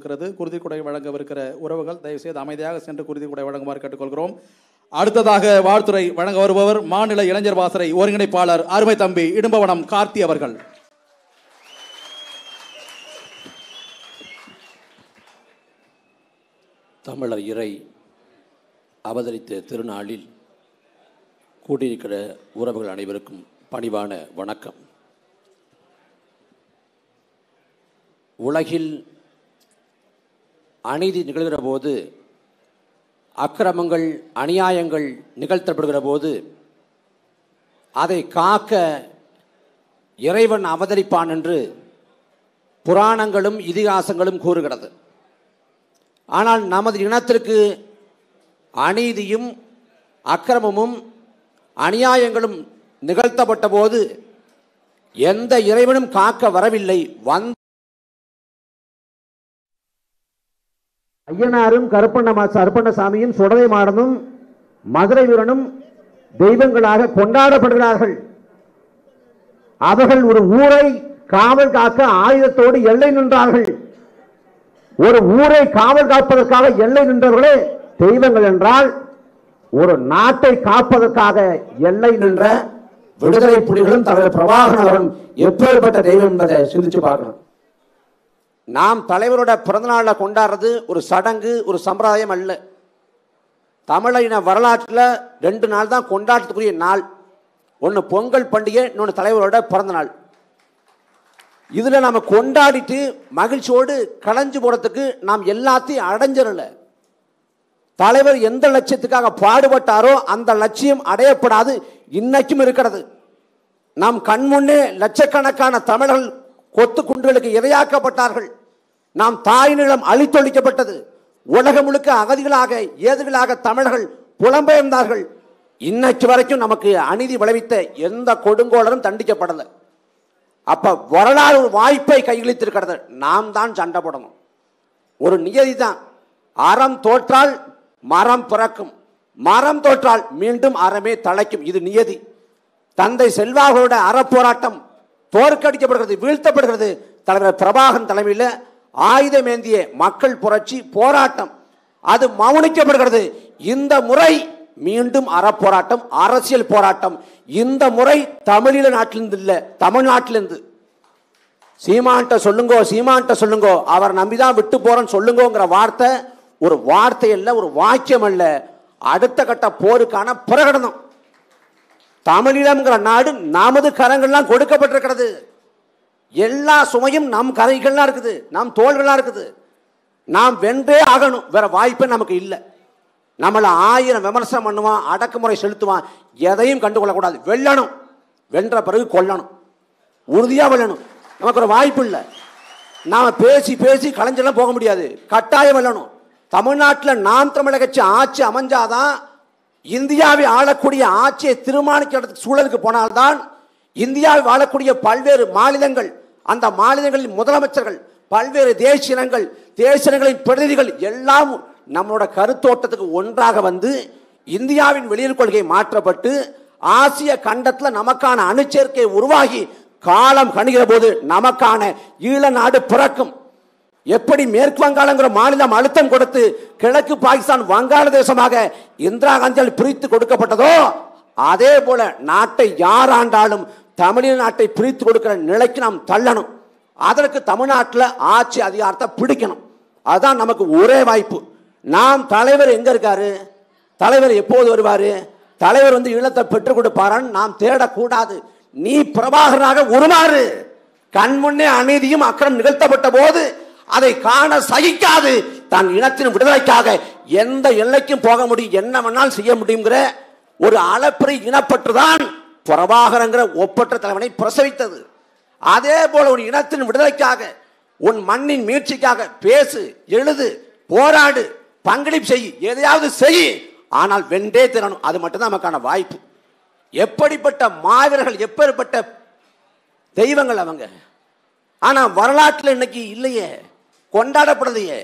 இருக்கிறது குருதி கொடை வழங்கவிருக்கிற உறவுகள் தயவுசெய்து அமைதியாக சென்று குருதி கொடை வழங்குமாறு கேட்டுக்கொள்கிறோம் அடுத்ததாக வாழ்த்துறை வழங்க வருபவர் மாநில இளைஞர் வாசரை ஒருங்கிணைப்பாளர் அருமை தம்பி இடும்பவனம் கார்த்தி அவர்கள் தமிழர் இறை அவதரித்த திருநாளில் கூடியிருக்கிற உறவுகள் அனைவருக்கும் பணிவான வணக்கம் உலகில் அநீதி நிகழ்கிற போது அக்கிரமங்கள் அநியாயங்கள் நிகழ்த்தப்படுகிற போது அதை காக்க இறைவன் அவதரிப்பான் என்று புராணங்களும் இதிகாசங்களும் கூறுகிறது ஆனால் நமது இனத்திற்கு அநீதியும் அக்கிரமமும் அநியாயங்களும் நிகழ்த்தப்பட்ட போது எந்த இறைவனும் காக்க வரவில்லை வந்த ஐயனாரும் கருப்பண்ண கருப்பண்ணசாமியும் சுடலை மாடனும் மதுரை வீரனும் தெய்வங்களாக கொண்டாடப்படுகிறார்கள் அவர்கள் ஒரு ஊரை காவல் காக்க ஆயுதத்தோடு எல்லை நின்றார்கள் ஒரு ஊரை காவல் காப்பதற்காக எல்லை நின்றவர்களே தெய்வங்கள் என்றால் ஒரு நாட்டை காப்பதற்காக எல்லை நின்ற விடுதலை புலிகளும் தலைவர் பிரபாகரன் அவர்களும் எப்பேற்பட்ட தெய்வம் என்பதை சிந்திச்சு பார்க்கணும் நாம் தலைவரோட பிறந்தநாளில் கொண்டாடுறது ஒரு சடங்கு ஒரு சம்பிரதாயம் அல்ல தமிழின வரலாற்றில் ரெண்டு நாள் தான் கொண்டாட்டத்துக்குரிய நாள் ஒன்று பொங்கல் பண்டிகை இன்னொன்று தலைவரோட பிறந்த நாள் இதில் நம்ம கொண்டாடிட்டு மகிழ்ச்சியோடு களைஞ்சு போகிறதுக்கு நாம் எல்லாத்தையும் அடைஞ்சிடல தலைவர் எந்த லட்சியத்துக்காக பாடுபட்டாரோ அந்த லட்சியம் அடையப்படாது இன்னைக்கும் இருக்கிறது நாம் கண்முன்னே லட்சக்கணக்கான தமிழர்கள் கொத்து குண்டுகளுக்கு இரையாக்கப்பட்டார்கள் நாம் தாய் நிலம் அழித்தொழிக்கப்பட்டது உலகம் முழுக்க அகதிகளாக ஏதுகளாக தமிழர்கள் புலம்பெயர்ந்தார்கள் இன்னைக்கு வரைக்கும் நமக்கு அநீதி விளைவித்த எந்த கொடுங்கோளரும் தண்டிக்கப்படலை அப்ப வரலாறு ஒரு வாய்ப்பை கையளித்திருக்கிறது நாம் தான் சண்டை போடணும் ஒரு நியதி தான் அறம் தோற்றால் மரம் பிறக்கும் மரம் தோற்றால் மீண்டும் அறமே தழைக்கும் இது நியதி தந்தை செல்வாகளோட அறப்போராட்டம் தோற்கடிக்கப்படுகிறது வீழ்த்தப்படுகிறது தலைவர் பிரபாகரன் தலைமையில் ஆயுதமேந்திய மக்கள் புரட்சி போராட்டம் அது மௌனிக்கப்படுகிறது இந்த முறை மீண்டும் அறப்போராட்டம் அரசியல் போராட்டம் இந்த முறை தமிழீழ நாட்டிலிருந்து இல்லை தமிழ்நாட்டிலிருந்து சீமான்ட்ட சொல்லுங்கோ சீமான்ட்ட சொல்லுங்கோ அவர் நம்பிதான் விட்டு போறேன்னு சொல்லுங்கோங்கிற வார்த்தை ஒரு வார்த்தை அல்ல ஒரு வாக்கியம் அல்ல அடுத்த கட்ட போருக்கான பிரகடனம் தமிழீழம்ங்கிற நாடு நமது கரங்கள்லாம் கொடுக்கப்பட்டிருக்கிறது எல்லா சுமையும் நம் கரைகள்லாம் இருக்குது நம் தோள்கள்லாம் இருக்குது நாம் வென்றே ஆகணும் வேற வாய்ப்பே நமக்கு இல்லை நம்மளை ஆயிரம் விமர்சனம் பண்ணுவான் அடக்குமுறை செலுத்துவான் எதையும் கண்டுகொள்ளக்கூடாது வெல்லணும் வென்ற பிறகு கொல்லணும் உறுதியாக வெல்லணும் நமக்கு ஒரு வாய்ப்பு இல்லை நாம் பேசி பேசி கலைஞ்செல்லாம் போக முடியாது கட்டாயம் வெல்லணும் தமிழ்நாட்டில் நாம் தமிழக கட்சி ஆட்சி அமைஞ்சாதான் இந்தியாவை ஆளக்கூடிய ஆட்சியை தீர்மானிக்கிற சூழலுக்கு போனால்தான் இந்தியாவை வாழக்கூடிய பல்வேறு மாநிலங்கள் அந்த மாநிலங்களின் முதலமைச்சர்கள் பல்வேறு தேசியனங்கள் தேசியனங்களின் பிரதிநிதிகள் எல்லாம் நம்மளோட கருத்தோட்டத்துக்கு ஒன்றாக வந்து இந்தியாவின் வெளியுறவு கொள்கை மாற்றப்பட்டு ஆசிய கண்டத்தில் நமக்கான அணுச்சேர்க்கை உருவாகி காலம் கணிகிற போது நமக்கான ஈழ நாடு பிறக்கும் எப்படி மேற்கு வங்காளங்கிற மாநிலம் அழுத்தம் கொடுத்து கிழக்கு பாகிஸ்தான் வங்காளதேசமாக இந்திரா காந்தியால் பிரித்து கொடுக்கப்பட்டதோ அதே போல நாட்டை யார் ஆண்டாலும் தமிழ் நாட்டை பிரித்து கொடுக்கிற நிலைக்கு நாம் தள்ளணும் அதற்கு தமிழ்நாட்டில் ஆட்சி அதிகாரத்தை பிடிக்கணும் அதுதான் நமக்கு ஒரே வாய்ப்பு நாம் தலைவர் எங்க இருக்காரு தலைவர் எப்போது வருவாரு தலைவர் வந்து ஈழத்தை பெற்றுக் கொடுப்பாரான்னு நாம் தேடக்கூடாது நீ பிரபாகரனாக உருமாறு கண்முன்னே அநீதியும் அக்கறம் நிகழ்த்தப்பட்ட போது அதை காண சகிக்காது தன் இனத்தின் விடுதலைக்காக எந்த எல்லைக்கும் போக முடியும் என்ன வேணாலும் செய்ய முடியுங்கிற ஒரு அளப்பறை இனப்பற்றுதான் பிரபாகரங்கிற ஒப்பற்ற தலைவனை பிரசவித்தது அதே போல ஒரு இனத்தின் விடுதலைக்காக உன் மண்ணின் மீட்சிக்காக பேசு எழுது போராடு பங்களிப்பு செய் எதையாவது செய் ஆனால் வென்றே திறனும் அது மட்டும்தான் நமக்கான வாய்ப்பு எப்படிப்பட்ட மாவீரர்கள் எப்பேற்பட்ட தெய்வங்கள் அவங்க ஆனா வரலாற்றில் இன்னைக்கு இல்லையே கொண்டாடப்படலையே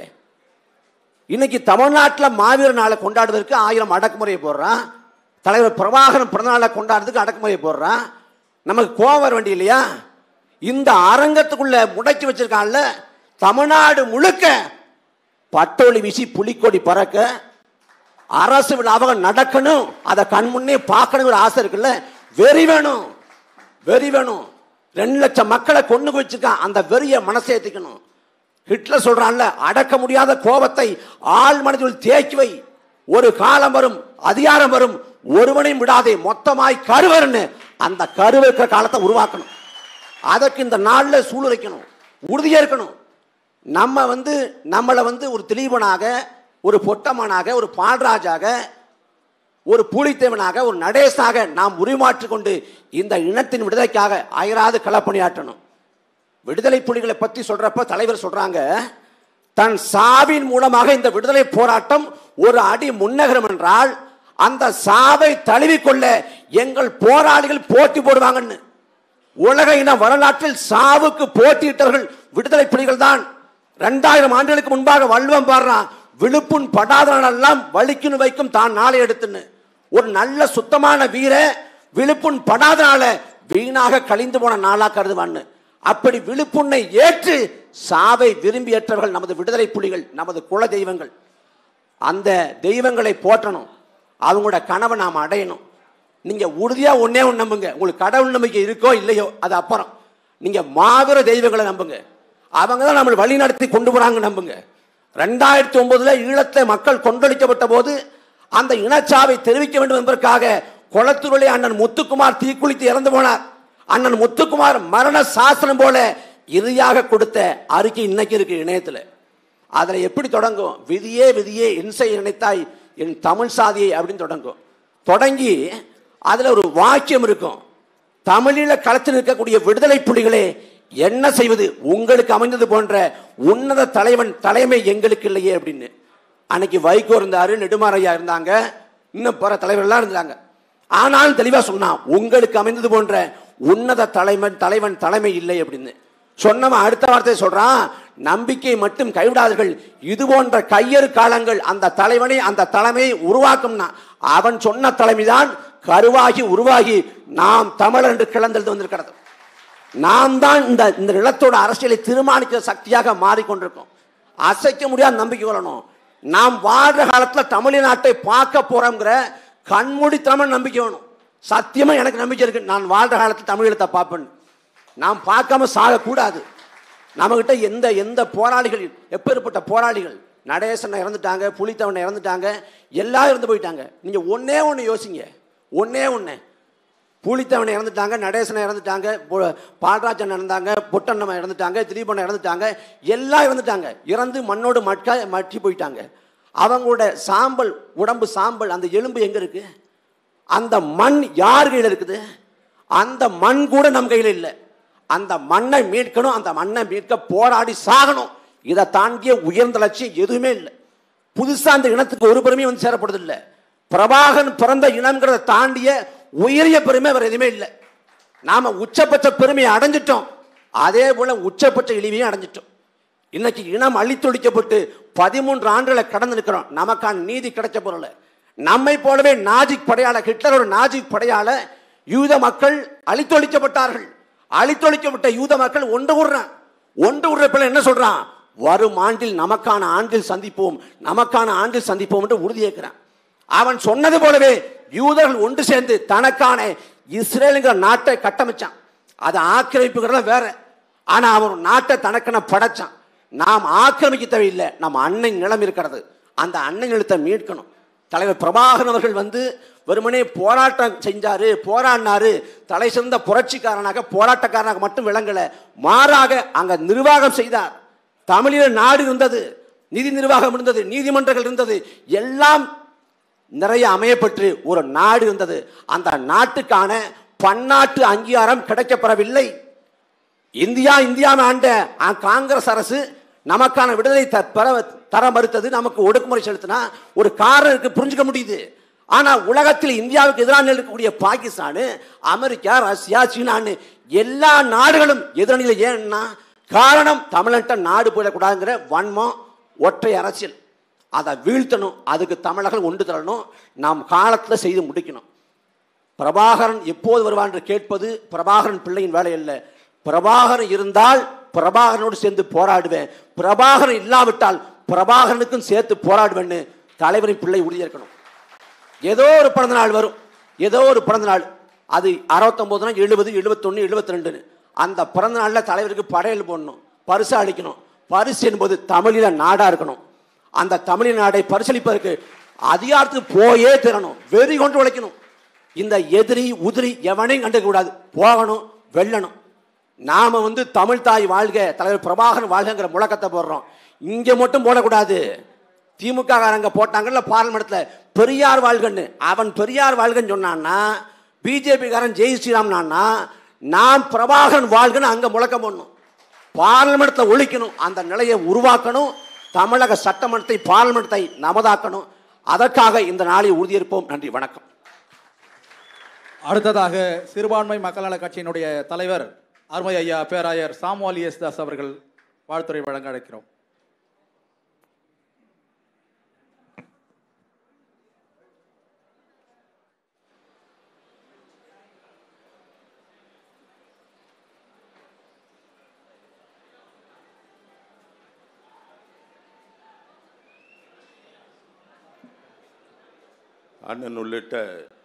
இன்னைக்கு தமிழ்நாட்டில் மாவீர நாளை கொண்டாடுவதற்கு ஆயிரம் அடக்குமுறையை போடுறான் தலைவர் பிரபாகரன் பிறந்தநாளை கொண்டாடுறதுக்கு அடக்குமுறையை போடுறான் நமக்கு கோவம் வர வேண்டிய இல்லையா இந்த அரங்கத்துக்குள்ள முடக்கி வச்சிருக்கான்ல தமிழ்நாடு முழுக்க பட்டொளி வீசி புலிக்கொடி பறக்க அரசு விழாவாக நடக்கணும் அதை கண்முன்னே பார்க்கணுங்கிற ஆசை இருக்குல்ல வெறி வேணும் வெறி வேணும் ரெண்டு லட்சம் மக்களை கொண்டு வச்சிருக்கான் அந்த வெறிய மனசை ஏத்திக்கணும் ஹிட்லர் சொல்றான்ல அடக்க முடியாத கோபத்தை ஆள் மனதில் தேக்கி வை ஒரு காலம் வரும் அதிகாரம் வரும் ஒருவனையும் விடாதே மொத்தமாய் கருவருன்னு அந்த கருவு இருக்கிற காலத்தை உருவாக்கணும் அதற்கு இந்த நாளில் சூளுரைக்கணும் உறுதியா இருக்கணும் நம்ம வந்து நம்மளை வந்து ஒரு திலீபனாக ஒரு பொட்டமனாக ஒரு பால்ராஜாக ஒரு பூலித்தேவனாக ஒரு நடேசாக நாம் உருமாற்றிக் கொண்டு இந்த இனத்தின் விடுதலைக்காக அயராது களப்பணியாற்றணும் விடுதலை புலிகளை பற்றி சொல்றப்ப தலைவர் சொல்றாங்க தன் சாவின் மூலமாக இந்த விடுதலை போராட்டம் ஒரு அடி முன்னகரம் என்றால் அந்த சாவை தழுவிக்கொள்ள எங்கள் போராளிகள் போட்டி போடுவாங்கன்னு உலக இன வரலாற்றில் சாவுக்கு போட்டியிட்டவர்கள் விடுதலை புலிகள் தான் ரெண்டாயிரம் ஆண்டுகளுக்கு முன்பாக வள்ளுவம் பாடுறான் விழுப்புண் படாதவனெல்லாம் வலிக்குன்னு வைக்கும் தான் நாளை எடுத்துன்னு ஒரு நல்ல சுத்தமான வீர விழுப்புண் படாதனால வீணாக கழிந்து போன நாளா கருதுவான்னு அப்படி விழுப்புண்ணை ஏற்று சாவை விரும்பி ஏற்றவர்கள் நமது விடுதலை புலிகள் நமது குல தெய்வங்கள் அந்த தெய்வங்களை போற்றணும் அவங்களோட கனவை நாம் அடையணும் நீங்க உறுதியா ஒண்ணே ஒன்று நம்புங்க உங்களுக்கு கடவுள் நம்பிக்கை இருக்கோ இல்லையோ அது அப்புறம் நீங்க மாபெர தெய்வங்களை நம்புங்க அவங்க தான் நம்மளை வழி நடத்தி கொண்டு போறாங்க நம்புங்க ரெண்டாயிரத்தி ஒன்பதுல ஈழத்தை மக்கள் கொண்டளிக்கப்பட்ட போது அந்த இனச்சாவை தெரிவிக்க வேண்டும் என்பதற்காக குளத்தூரிலே அண்ணன் முத்துக்குமார் தீக்குளித்து இறந்து போனார் அண்ணன் முத்துக்குமார் மரண சாசனம் போல இறுதியாக கொடுத்த அறிக்கை இன்னைக்கு இருக்கு இணையத்துல அதுல எப்படி தொடங்கும் விதியே விதியே என் செய் நினைத்தாய் என் தமிழ் சாதியை அப்படின்னு தொடங்கும் தொடங்கி அதுல ஒரு வாக்கியம் இருக்கும் தமிழில களத்தில் இருக்கக்கூடிய விடுதலை புலிகளே என்ன செய்வது உங்களுக்கு அமைந்தது போன்ற உன்னத தலைவன் தலைமை எங்களுக்கு இல்லையே அப்படின்னு அன்னைக்கு வைகோ இருந்தாரு நெடுமாரையா இருந்தாங்க இன்னும் பிற தலைவர்கள்லாம் இருந்தாங்க ஆனாலும் தெளிவா சொன்னான் உங்களுக்கு அமைந்தது போன்ற உன்னத தலைவன் தலைவன் தலைமை இல்லை அப்படின்னு சொன்னவன் அடுத்த வார்த்தை சொல்றான் நம்பிக்கை மட்டும் கைவிடாதீர்கள் இது போன்ற கையறு காலங்கள் அந்த தலைவனை அந்த தலைமையை உருவாக்கும்னா அவன் சொன்ன தலைமைதான் கருவாகி உருவாகி நாம் தமிழர் என்று கிளந்தெழுந்து வந்திருக்கிறது நாம் தான் இந்த இந்த நிலத்தோட அரசியலை தீர்மானிக்கிற சக்தியாக மாறிக்கொண்டிருக்கோம் அசைக்க முடியாத நம்பிக்கை கொள்ளணும் நாம் வாழ்ற காலத்துல தமிழ்நாட்டை பார்க்க போறோங்கிற கண்மூடித்தனமான நம்பிக்கை வேணும் சத்தியமா எனக்கு நம்பிக்கை இருக்கு நான் வாழ்ற காலத்தில் தமிழீழத்தை பார்ப்பேன் நாம் பார்க்காம சாகக்கூடாது நம்மகிட்ட எந்த எந்த போராளிகள் எப்பேற்பட்ட போராளிகள் நடேசனை இறந்துட்டாங்க புலித்தவனை இறந்துட்டாங்க எல்லாரும் இறந்து போயிட்டாங்க நீங்க ஒன்னே ஒன்று யோசிங்க ஒன்னே ஒன்று பூலித்தவனை இறந்துட்டாங்க நடேசனை இறந்துட்டாங்க பொ- பால்ராஜன் இறந்தாங்க பொட்டண்ணன் இறந்துட்டாங்க திலீபனை இறந்துட்டாங்க எல்லாம் இறந்துட்டாங்க இறந்து மண்ணோடு மட்க மட்டி போயிட்டாங்க அவங்களோட சாம்பல் உடம்பு சாம்பல் அந்த எலும்பு எங்க இருக்கு அந்த மண் யார் கையில் இருக்குது அந்த மண் கூட நம் கையில் இல்லை அந்த மண்ணை மீட்கணும் அந்த மண்ணை மீட்க போராடி சாகணும் இதை தாண்டிய உயர்ந்த லட்சியம் எதுவுமே இல்லை புதுசா அந்த இனத்துக்கு ஒரு பெருமையும் வந்து சேரப்படுது இல்லை பிரபாகரன் பிறந்த இனம்ங்கிறத தாண்டிய உயரிய பெருமை வேற எதுவுமே இல்லை நாம உச்சபட்ச பெருமையை அடைஞ்சிட்டோம் அதே போல உச்சபட்ச இழிவையும் அடைஞ்சிட்டோம் இன்னைக்கு இனம் அழித்தொழிக்கப்பட்டு பதிமூன்று ஆண்டுகளை கடந்து நிற்கிறோம் நமக்கான நீதி கிடைச்ச பொருள் நம்மை போலவே நாஜிக் படையாள ஹிட்லரோட நாஜிக் படையாள யூத மக்கள் அழித்தொழிக்கப்பட்டார்கள் அழித்தொழிக்கப்பட்ட யூத மக்கள் ஒன்று கூடுறான் ஒன்று கூடுற பிள்ளை என்ன சொல்றான் வரும் ஆண்டில் நமக்கான ஆண்டில் சந்திப்போம் நமக்கான ஆண்டில் சந்திப்போம் என்று உறுதியேற்கிறான் அவன் சொன்னது போலவே யூதர்கள் ஒன்று சேர்ந்து தனக்கான இஸ்ரேலுங்கிற நாட்டை கட்டமைச்சான் அது ஆக்கிரமிப்புங்கிறத வேற ஆனா அவன் ஒரு நாட்டை தனக்கென படைச்சான் நாம் ஆக்கிரமிக்க தேவையில்லை நம்ம அன்னை நிலம் இருக்கிறது அந்த அன்னை நிலத்தை மீட்கணும் தலைவர் பிரபாகரன் அவர்கள் வந்து வெறுமனே போராட்டம் செஞ்சாரு போராடினாரு தலை சிறந்த புரட்சிக்காரனாக போராட்டக்காரனாக மட்டும் விளங்கல மாறாக அங்க நிர்வாகம் செய்தார் தமிழில நாடு இருந்தது நிதி நிர்வாகம் இருந்தது நீதிமன்றங்கள் இருந்தது எல்லாம் நிறைய அமையப்பட்டு ஒரு நாடு இருந்தது அந்த நாட்டுக்கான பன்னாட்டு அங்கீகாரம் கிடைக்கப்பெறவில்லை இந்தியா இந்தியாவை ஆண்ட அ- காங்கிரஸ் அரசு நமக்கான விடுதலை த- பெற தர மறுத்தது நமக்கு ஒடுக்குமுறை செலுத்தினா ஒரு காரணம் இருக்கு புரிஞ்சுக்க முடியுது ஆனா உலகத்தில் இந்தியாவுக்கு எதிராக இருக்கக்கூடிய பாகிஸ்தான் அமெரிக்கா ரஷ்யா சீனான்னு எல்லா நாடுகளும் எதிரணியில் ஏன்னா காரணம் தமிழ்நாட்டை நாடு போயிடக்கூடாதுங்கிற வன்மம் ஒற்றை அரசியல் அதை வீழ்த்தணும் அதுக்கு தமிழர்கள் ஒன்று தரணும் நாம் காலத்தில் செய்து முடிக்கணும் பிரபாகரன் எப்போது வருவான் என்று கேட்பது பிரபாகரன் பிள்ளையின் வேலை அல்ல பிரபாகரன் இருந்தால் பிரபாகரனோடு சேர்ந்து போராடுவேன் பிரபாகரன் இல்லாவிட்டால் பிரபாகரனுக்கும் சேர்த்து போராடுவேன்னு தலைவரின் பிள்ளை உறுதியேற்கணும் ஏதோ ஒரு பிறந்த நாள் வரும் ஏதோ ஒரு பிறந்த நாள் அது அறுபத்தொம்போதுனா எழுபது எழுபத்தொன்று எழுபத்தி ரெண்டுன்னு அந்த பிறந்த நாளில் தலைவருக்கு படையல் போடணும் பரிசு அளிக்கணும் பரிசு என்பது தமிழில நாடா இருக்கணும் அந்த தமிழின் நாடை பரிசளிப்பதற்கு அதிகாரத்துக்கு போயே தரணும் வெறி கொண்டு உழைக்கணும் இந்த எதிரி உதிரி எவனையும் கண்டுக்க கூடாது போகணும் வெல்லணும் நாம வந்து தமிழ் தாய் வாழ்க தலைவர் பிரபாகரன் வாழ்கங்கிற முழக்கத்தை போடுறோம் இங்க மட்டும் போடக்கூடாது திமுக காரங்க போட்டாங்கல்ல பார்லிமெண்ட்ல பெரியார் வாழ்கன்னு அவன் பெரியார் வாழ்கன்னு சொன்னான்னா பிஜேபி காரன் ஜெய் ஸ்ரீராம்னா நாம் பிரபாகரன் வாழ்கன்னு அங்க முழக்கம் போடணும் பார்லிமெண்ட்ல ஒழிக்கணும் அந்த நிலையை உருவாக்கணும் தமிழக சட்டமன்றத்தை பார்லிமெண்ட்டை நமதாக்கணும் அதற்காக இந்த நாளை உறுதியேற்போம் நன்றி வணக்கம் அடுத்ததாக சிறுபான்மை மக்கள் நல கட்சியினுடைய தலைவர் அருமை ஐயா பேராயர் சாமுவால் எஸ் தாஸ் அவர்கள் வாழ்த்துறை வழங்க அழைக்கிறோம் அண்ணன் உள்ளிட்ட